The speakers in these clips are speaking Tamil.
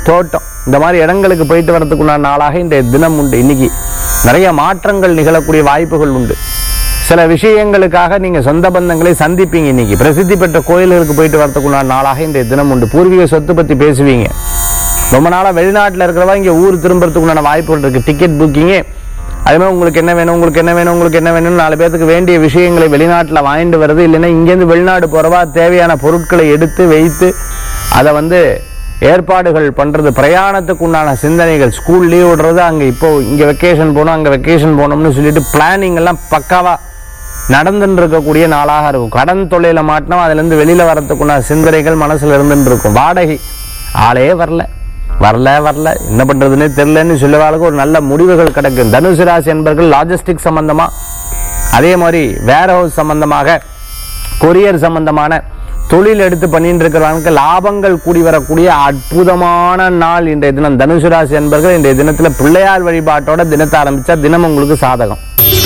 தோட்டம் இந்த மாதிரி இடங்களுக்கு போயிட்டு வரதுக்குண்டான நாளாக இன்றைய தினம் உண்டு இன்னைக்கு நிறைய மாற்றங்கள் நிகழக்கூடிய வாய்ப்புகள் உண்டு சில விஷயங்களுக்காக நீங்க சொந்த பந்தங்களை சந்திப்பீங்க இன்னைக்கு பிரசித்தி பெற்ற கோயில்களுக்கு போயிட்டு வரதுக்குண்டான நாளாக இன்றைய தினம் உண்டு பூர்வீக சொத்து பத்தி பேசுவீங்க ரொம்ப நாளா வெளிநாட்டுல இருக்கிறவா இங்க ஊர் திரும்புறதுக்குண்டான வாய்ப்புகள் இருக்கு டிக்கெட் புக்கிங்கே அதே மாதிரி உங்களுக்கு என்ன வேணும் உங்களுக்கு என்ன வேணும் உங்களுக்கு என்ன வேணும்னு நாலு பேத்துக்கு வேண்டிய விஷயங்களை வெளிநாட்டில் வாங்கிட்டு வருது இல்லைன்னா இங்கேருந்து வெளிநாடு போறவா தேவையான பொருட்களை எடுத்து வைத்து அதை வந்து ஏற்பாடுகள் பண்றது பிரயாணத்துக்கு உண்டான சிந்தனைகள் ஸ்கூல் லீவ் விடுறது அங்க இப்போ இங்க வெக்கேஷன் போகணும் அங்க வெக்கேஷன் போகணும்னு சொல்லிட்டு பிளானிங் எல்லாம் பக்காவா நடந்துட்டு இருக்கக்கூடிய நாளாக இருக்கும் கடன் தொல்லையில மாட்டினோம் அதுல இருந்து வெளியில வரத்துக்குண்டான சிந்தனைகள் மனசுல இருந்துட்டு இருக்கும் வாடகை ஆளே வரல வரல வரல என்ன பண்றதுன்னே தெரியலன்னு சொல்லுவாளுக்கு ஒரு நல்ல முடிவுகள் கிடைக்கும் தனுசு ராசி என்பர்கள் லாஜிஸ்டிக் சம்பந்தமா அதே மாதிரி வேர் ஹவுஸ் சம்பந்தமாக கொரியர் சம்பந்தமான தொழில் எடுத்து பண்ணிட்டு இருக்கிறவங்களுக்கு லாபங்கள் கூடி வரக்கூடிய அற்புதமான நாள் இன்றைய தினம் தனுசு ராசி என்பர்கள் இன்றைய தினத்துல பிள்ளையார் வழிபாட்டோட தினத்தை ஆரம்பிச்சா தினம் உங்களுக்கு சாதகம்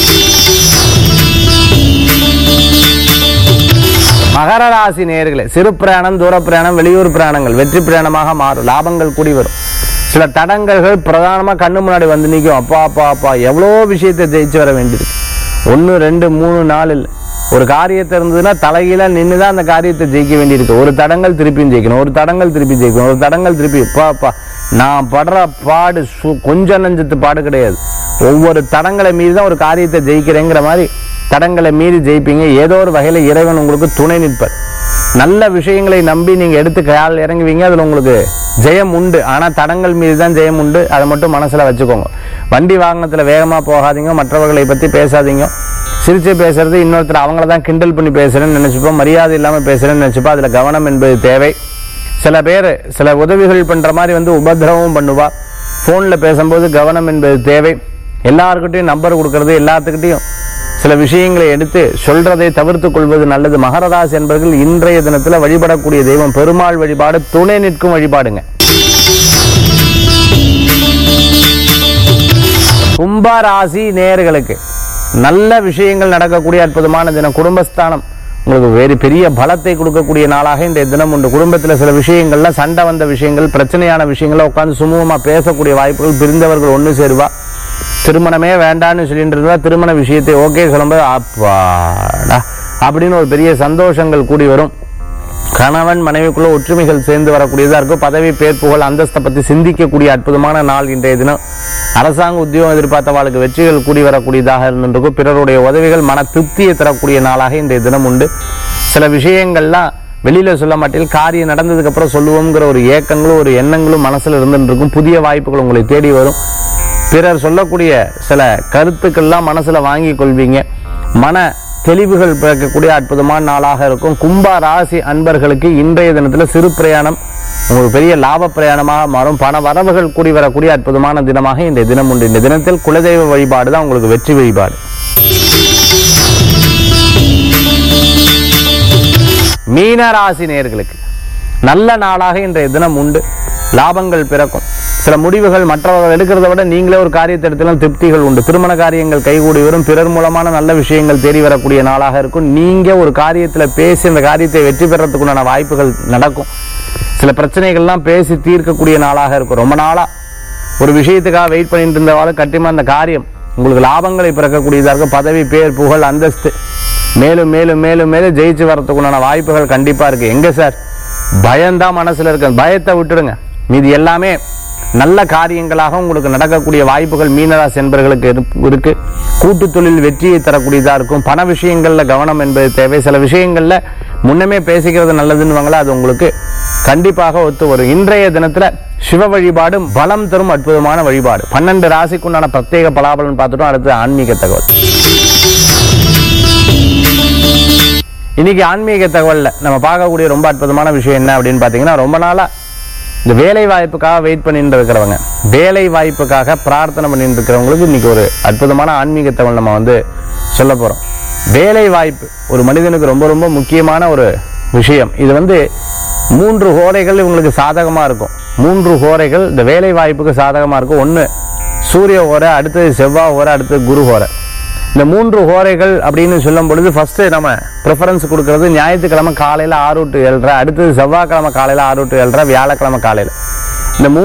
மகர ராசி நேயர்களே சிறு பிரயாணம் தூர பிரயாணம் வெளியூர் பிரயாணங்கள் வெற்றி பிரயாணமாக மாறும் லாபங்கள் கூடி வரும் சில தடங்கல்கள் பிரதானமா கண்ணு முன்னாடி வந்து நிற்கும் அப்பா அப்பா அப்பா எவ்வளோ விஷயத்தை ஜெயிச்சு வர வேண்டியிருக்கு ஒன்று ரெண்டு மூணு நாலு இல்லை ஒரு காரியத்தை இருந்ததுன்னா தலைகீழ நின்று தான் அந்த காரியத்தை ஜெயிக்க வேண்டியிருக்கு ஒரு தடங்கள் திருப்பியும் ஜெயிக்கணும் ஒரு தடங்கள் திருப்பி ஜெயிக்கணும் ஒரு தடங்கள் திருப்பி அப்பா அப்பா நான் படுற பாடு சு- கொஞ்சம் நஞ்சத்து பாடு கிடையாது ஒவ்வொரு தடங்களை மீறி தான் ஒரு காரியத்தை ஜெயிக்கிறேங்கிற மாதிரி தடங்களை மீறி ஜெயிப்பீங்க ஏதோ ஒரு வகையில இறைவன் உங்களுக்கு துணை நிற்பார் நல்ல விஷயங்களை நம்பி நீங்க எடுத்து கையால் இறங்குவீங்க அதுல உங்களுக்கு ஜெயம் உண்டு ஆனா தடங்கள் மீது தான் ஜெயம் உண்டு அதை மட்டும் மனசுல வச்சுக்கோங்க வண்டி வாகனத்துல வேகமா போகாதீங்க மற்றவர்களை பத்தி பேசாதீங்க சிரிச்சு பேசுறது இன்னொருத்தர் அவங்கள தான் கிண்டல் பண்ணி பேசுறேன்னு நினைச்சுப்போம் மரியாதை இல்லாம பேசுறேன்னு நினைச்சுப்போம் அதுல கவனம் என்பது தேவை சில பேர் சில உதவிகள் பண்ற மாதிரி வந்து உபதிரவம் பண்ணுவா போன்ல பேசும்போது கவனம் என்பது தேவை எல்லாருக்கிட்டையும் நம்பர் கொடுக்கறது எல்லாத்துக்கிட்டையும் சில விஷயங்களை எடுத்து சொல்றதை தவிர்த்து கொள்வது நல்லது மகரராசி என்பர்கள் இன்றைய தினத்துல வழிபடக்கூடிய தெய்வம் பெருமாள் வழிபாடு துணை நிற்கும் வழிபாடுங்க கும்பராசி நேயர்களுக்கு நல்ல விஷயங்கள் நடக்கக்கூடிய அற்புதமான தினம் குடும்பஸ்தானம் உங்களுக்கு வேறு பெரிய பலத்தை கொடுக்கக்கூடிய நாளாக இன்றைய தினம் உண்டு குடும்பத்தில் சில விஷயங்கள்ல சண்டை வந்த விஷயங்கள் பிரச்சனையான விஷயங்கள்ல உட்காந்து சுமூகமா பேசக்கூடிய வாய்ப்புகள் பிரிந்தவர்கள் ஒன்று சேருவா திருமணமே வேண்டான்னு சொல்லிட்டு இருந்தா திருமண விஷயத்தை ஓகே சொல்லும்போது அப்பாடா அப்படின்னு ஒரு பெரிய சந்தோஷங்கள் கூடி வரும் கணவன் மனைவிக்குள்ள ஒற்றுமைகள் சேர்ந்து வரக்கூடியதா இருக்கும் பதவி பேர் புகழ் அந்தஸ்தை பத்தி சிந்திக்கக்கூடிய அற்புதமான நாள் இன்றைய தினம் அரசாங்க உத்தியோகம் எதிர்பார்த்தவாளுக்கு வெற்றிகள் கூடி வரக்கூடியதாக இருந்திருக்கும் பிறருடைய உதவிகள் மன திருப்தியை தரக்கூடிய நாளாக இன்றைய தினம் உண்டு சில விஷயங்கள்லாம் வெளியில சொல்ல மாட்டேன் காரியம் நடந்ததுக்கு அப்புறம் சொல்லுவோங்கிற ஒரு ஏக்கங்களும் ஒரு எண்ணங்களும் மனசுல இருந்துட்டு இருக்கும் புதிய வாய்ப்புகள் உங்களை தேடி வரும் பிறர் சொல்லக்கூடிய சில கருத்துக்கள்லாம் மனசுல வாங்கி கொள்வீங்க மன தெளிவுகள் பிறக்கக்கூடிய அற்புதமான நாளாக இருக்கும் கும்ப ராசி அன்பர்களுக்கு இன்றைய தினத்துல சிறு பிரயாணம் உங்களுக்கு பெரிய லாப பிரயாணமாக மாறும் பண வரவுகள் கூடி வரக்கூடிய அற்புதமான தினமாக இன்றைய தினம் உண்டு இந்த தினத்தில் குலதெய்வ வழிபாடு தான் உங்களுக்கு வெற்றி வழிபாடு மீன ராசி நேயர்களுக்கு நல்ல நாளாக இன்றைய தினம் உண்டு லாபங்கள் பிறக்கும் சில முடிவுகள் மற்றவர்கள் எடுக்கிறத விட நீங்களே ஒரு காரியத்தை எடுத்தாலும் திருப்திகள் உண்டு திருமண காரியங்கள் கைகூடி வரும் பிறர் மூலமான நல்ல விஷயங்கள் தேடி வரக்கூடிய நாளாக இருக்கும் நீங்க ஒரு காரியத்துல பேசி அந்த காரியத்தை வெற்றி பெறத்துக்குண்டான வாய்ப்புகள் நடக்கும் சில பிரச்சனைகள்லாம் பேசி தீர்க்கக்கூடிய நாளாக இருக்கும் ரொம்ப நாளா ஒரு விஷயத்துக்காக வெயிட் பண்ணிட்டு இருந்தவாலும் கட்டியமா அந்த காரியம் உங்களுக்கு லாபங்களை பிறக்கக்கூடியதாக இருக்கும் பதவி பேர் புகழ் அந்தஸ்து மேலும் மேலும் மேலும் மேலும் ஜெயிச்சு வரத்துக்குண்டான வாய்ப்புகள் கண்டிப்பா இருக்கு எங்க சார் பயம்தான் மனசுல இருக்கு அந்த பயத்தை விட்டுடுங்க மீதி எல்லாமே நல்ல காரியங்களாக உங்களுக்கு நடக்கக்கூடிய வாய்ப்புகள் மீனராசி என்பர்களுக்கு இருக்கு- இருக்கு கூட்டு தொழில் வெற்றியை தரக்கூடியதா இருக்கும் பண விஷயங்கள்ல கவனம் என்பது தேவை சில விஷயங்கள்ல முன்னமே பேசிக்கிறது நல்லதுன்னு அது உங்களுக்கு கண்டிப்பாக ஒத்து வரும் இன்றைய தினத்துல சிவ வழிபாடு பலம் தரும் அற்புதமான வழிபாடு பன்னெண்டு ராசிக்குண்டான பிரத்யேக பலாபலன் பார்த்துட்டோம் அடுத்து ஆன்மீக தகவல் இன்னைக்கு ஆன்மீக தகவல்ல நம்ம பார்க்கக்கூடிய ரொம்ப அற்புதமான விஷயம் என்ன அப்படின்னு பார்த்தீங்கன்னா ரொம்ப நாளா இந்த வேலை வாய்ப்புக்காக வெயிட் பண்ணிட்டு இருக்கிறவங்க வேலை வாய்ப்புக்காக பிரார்த்தனை பண்ணிட்டு இருக்கிறவங்களுக்கு இன்னைக்கு ஒரு அற்புதமான ஆன்மீக தகவல் நம்ம வந்து சொல்ல போறோம் வேலை வாய்ப்பு ஒரு மனிதனுக்கு ரொம்ப ரொம்ப முக்கியமான ஒரு விஷயம் இது வந்து மூன்று ஹோரைகள் இவங்களுக்கு சாதகமா இருக்கும் மூன்று ஹோரைகள் இந்த வேலை வாய்ப்புக்கு சாதகமா இருக்கும் ஒன்று சூரிய ஹோரை அடுத்தது செவ்வாய் ஹோரை அடுத்தது குரு ஹோரை இந்த மூன்று ஹோரைகள் அப்படின்னு சொல்லும் பொழுது ஃபர்ஸ்ட் நம்ம ப்ரிஃபரன்ஸ் கொடுக்கறது ஞாயிற்றுக்கிழமை காலையில ஆறு டு ஏழரை அடுத்தது செவ்வாய்க்கிழமை காலையில ஆறு டு ஏழரை வியாழக்கிழமை காலையில இந்த மூ